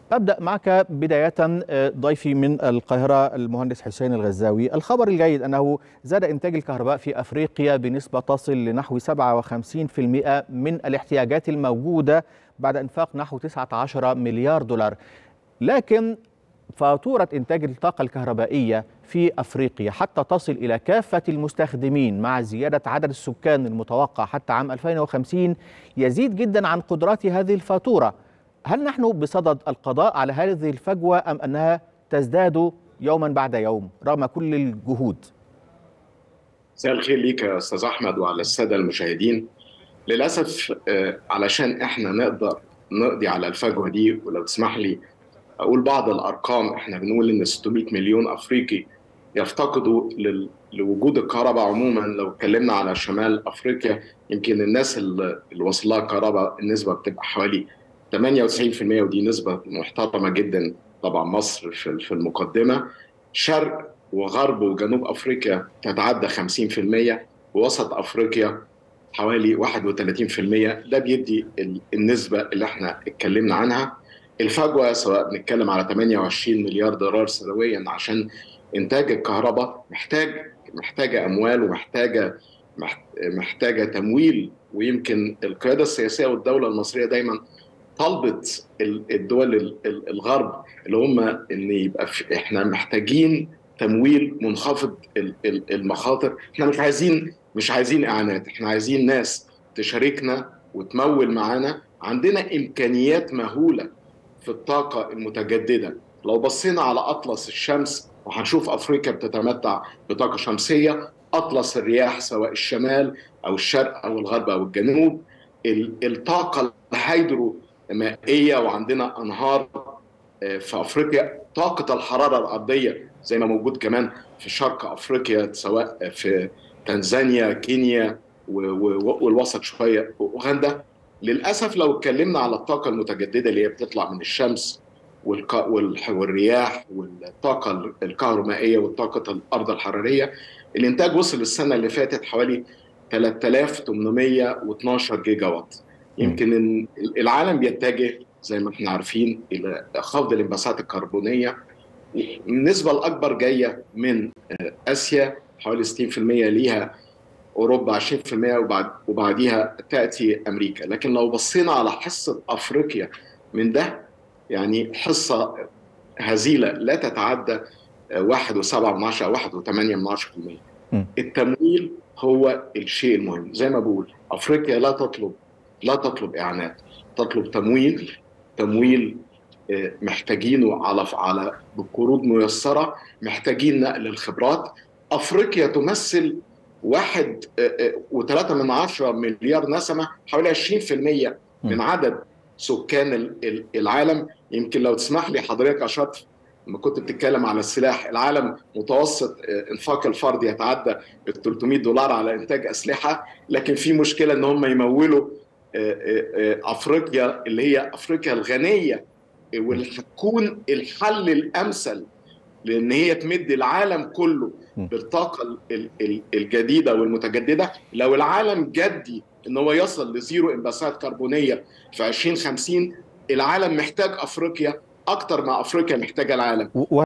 أبدأ معك بداية ضيفي من القاهرة المهندس حسين الغزاوي الخبر الجيد أنه زاد إنتاج الكهرباء في أفريقيا بنسبة تصل لنحو 57% من الاحتياجات الموجودة بعد إنفاق نحو 19 مليار دولار لكن فاتورة إنتاج الطاقة الكهربائية في أفريقيا حتى تصل إلى كافة المستخدمين مع زيادة عدد السكان المتوقع حتى عام 2050 يزيد جدا عن قدرات هذه الفاتورة هل نحن بصدد القضاء على هذه الفجوة أم أنها تزداد يوما بعد يوم رغم كل الجهود مساء الخير ليك يا أستاذ أحمد وعلى السادة المشاهدين للأسف علشان إحنا نقدر نقضي على الفجوة دي ولو تسمح لي أقول بعض الأرقام إحنا بنقول إن 600 مليون أفريقي يفتقدوا لوجود الكهرباء عموما لو اتكلمنا على شمال أفريقيا يمكن الناس اللي وصل لها الكهرباء النسبة بتبقى حوالي 98% ودي نسبة محترمة جدا طبعا مصر في المقدمة شرق وغرب وجنوب أفريقيا تتعدى 50% ووسط أفريقيا حوالي 31% ده بيدي النسبة اللي احنا اتكلمنا عنها الفجوة سواء بنتكلم على 28 مليار دولار سنويا عشان إنتاج الكهرباء محتاج محتاجة أموال ومحتاجة محتاجة تمويل ويمكن القيادة السياسية والدولة المصرية دايما طلبت الدول الغرب اللي هم ان يبقى احنا محتاجين تمويل منخفض المخاطر احنا مش عايزين مش عايزين اعانات احنا عايزين ناس تشاركنا وتمول معانا عندنا امكانيات مهوله في الطاقه المتجدده لو بصينا على اطلس الشمس وهنشوف افريقيا بتتمتع بطاقه شمسيه اطلس الرياح سواء الشمال او الشرق او الغرب او الجنوب الطاقه الهيدرو مائيه وعندنا انهار في افريقيا طاقه الحراره الارضيه زي ما موجود كمان في شرق افريقيا سواء في تنزانيا كينيا والوسط شويه اوغندا للاسف لو اتكلمنا على الطاقه المتجدده اللي هي بتطلع من الشمس والرياح والطاقه الكهرومائيه والطاقه الارض الحراريه الانتاج وصل السنه اللي فاتت حوالي 3812 جيجا وات يمكن العالم بيتجه زي ما احنا عارفين الى خفض الانبعاثات الكربونيه النسبه الاكبر جايه من اسيا حوالي 60% ليها اوروبا 20% وبعد وبعديها تاتي امريكا لكن لو بصينا على حصه افريقيا من ده يعني حصه هزيله لا تتعدى 1.7 من 10 او 1.8 من 10% التمويل هو الشيء المهم زي ما بقول افريقيا لا تطلب لا تطلب اعانات تطلب تمويل تمويل محتاجينه على على بقروض ميسره محتاجين نقل الخبرات افريقيا تمثل واحد وثلاثة من عشرة مليار نسمة حوالي 20% من عدد سكان العالم يمكن لو تسمح لي حضرتك أشرت لما كنت بتتكلم على السلاح العالم متوسط انفاق الفرد يتعدى ال 300 دولار على انتاج اسلحه لكن في مشكله ان هم يمولوا افريقيا اللي هي افريقيا الغنيه واللي هتكون الحل الامثل لان هي تمد العالم كله بالطاقه الجديده والمتجدده لو العالم جدي ان هو يصل لزيرو انبعاثات كربونيه في 2050 العالم محتاج افريقيا اكتر ما افريقيا محتاجه العالم